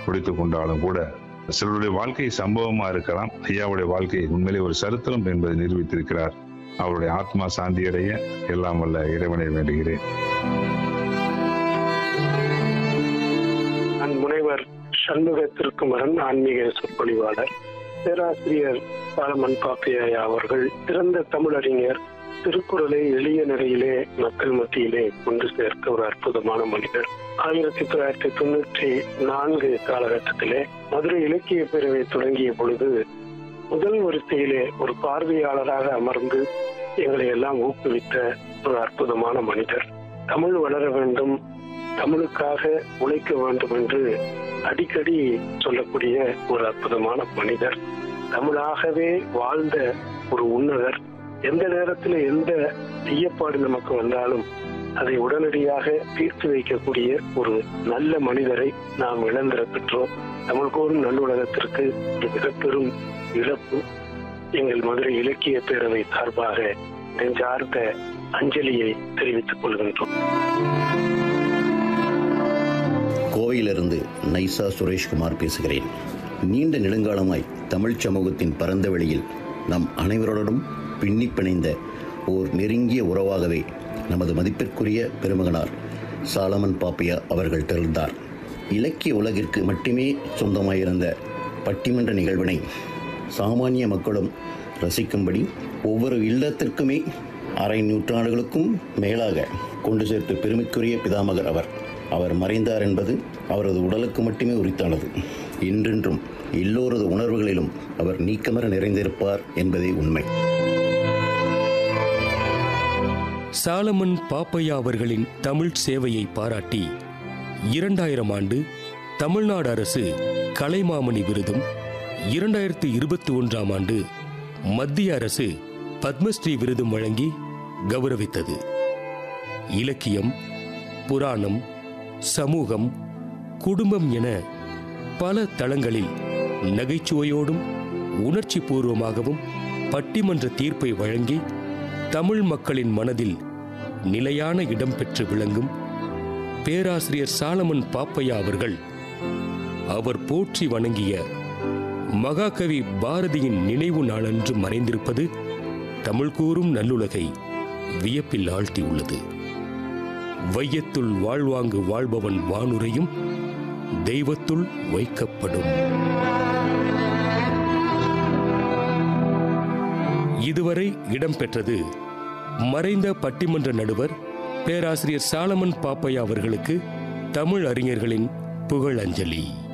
முடித்துக் கொண்டாலும் கூட சிலருடைய வாழ்க்கை சம்பவமா இருக்கலாம் ஐயாவுடைய வாழ்க்கை உண்மையிலே ஒரு சரித்திரம் என்பதை நிரூபித்திருக்கிறார் அவருடைய ஆத்மா சாந்தியடைய எல்லாம் வல்ல இறைவனை வேண்டுகிறேன் நான் முனைவர் சண்முக திருக்குமரன் ஆன்மீக சொற்பொழிவாளர் பேராசிரியர் பாலமன் பாப்பையா அவர்கள் சிறந்த தமிழறிஞர் திருக்குறளை எளிய நிலையிலே மக்கள் மத்தியிலே கொண்டு சேர்க்க ஒரு அற்புதமான மனிதர் ஆயிரத்தி தொள்ளாயிரத்தி தொண்ணூற்றி நான்கு காலகட்டத்திலே மதுரை இலக்கிய பேரவை தொடங்கிய பொழுது முதல் வரிசையிலே ஒரு பார்வையாளராக அமர்ந்து எங்களை எல்லாம் ஊக்குவித்த ஒரு அற்புதமான மனிதர் தமிழ் வளர வேண்டும் தமிழுக்காக உழைக்க வேண்டும் என்று அடிக்கடி சொல்லக்கூடிய ஒரு அற்புதமான மனிதர் தமிழாகவே வாழ்ந்த ஒரு உன்னதர் எந்த நேரத்தில் எந்த ஐயப்பாடு நமக்கு வந்தாலும் அதை உடனடியாக தீர்த்து வைக்கக்கூடிய ஒரு நல்ல மனிதரை நாம் இழந்திர பெற்றோம் தமிழ் கூறும் நல்லுலகத்திற்கு ஒரு மிகப்பெரும் இழப்பு எங்கள் மதுரை இலக்கிய பேரவை சார்பாக நெஞ்சார்ந்த அஞ்சலியை தெரிவித்துக் கொள்கின்றோம் கோவையிலிருந்து நைசா சுரேஷ்குமார் பேசுகிறேன் நீண்ட நெடுங்காலமாய் தமிழ்ச் சமூகத்தின் பரந்த வெளியில் நம் அனைவருடனும் பின்னி பிணைந்த ஓர் நெருங்கிய உறவாகவே நமது மதிப்பிற்குரிய பெருமகனார் சாலமன் பாப்பையா அவர்கள் திறந்தார் இலக்கிய உலகிற்கு மட்டுமே சொந்தமாயிருந்த பட்டிமன்ற நிகழ்வினை சாமானிய மக்களும் ரசிக்கும்படி ஒவ்வொரு இல்லத்திற்குமே அரை நூற்றாண்டுகளுக்கும் மேலாக கொண்டு சேர்த்த பெருமைக்குரிய பிதாமகர் அவர் அவர் மறைந்தார் என்பது அவரது உடலுக்கு மட்டுமே உரித்தானது இன்றென்றும் எல்லோரது உணர்வுகளிலும் அவர் நீக்கமர நிறைந்திருப்பார் என்பதே உண்மை சாலமன் பாப்பையா அவர்களின் தமிழ் சேவையை பாராட்டி இரண்டாயிரம் ஆண்டு தமிழ்நாடு அரசு கலைமாமணி விருதும் இரண்டாயிரத்தி இருபத்தி ஒன்றாம் ஆண்டு மத்திய அரசு பத்மஸ்ரீ விருதும் வழங்கி கௌரவித்தது இலக்கியம் புராணம் சமூகம் குடும்பம் என பல தளங்களில் நகைச்சுவையோடும் உணர்ச்சி பூர்வமாகவும் பட்டிமன்ற தீர்ப்பை வழங்கி தமிழ் மக்களின் மனதில் நிலையான இடம் பெற்று விளங்கும் பேராசிரியர் சாலமன் பாப்பையா அவர்கள் அவர் போற்றி வணங்கிய மகாகவி பாரதியின் நினைவு நாளன்று மறைந்திருப்பது தமிழ் கூறும் நல்லுலகை வியப்பில் ஆழ்த்தியுள்ளது வையத்துள் வாழ்வாங்கு வாழ்பவன் வானுரையும் தெய்வத்துள் வைக்கப்படும் இதுவரை இடம்பெற்றது மறைந்த பட்டிமன்ற நடுவர் பேராசிரியர் சாலமன் பாப்பையா அவர்களுக்கு தமிழ் அறிஞர்களின் புகழஞ்சலி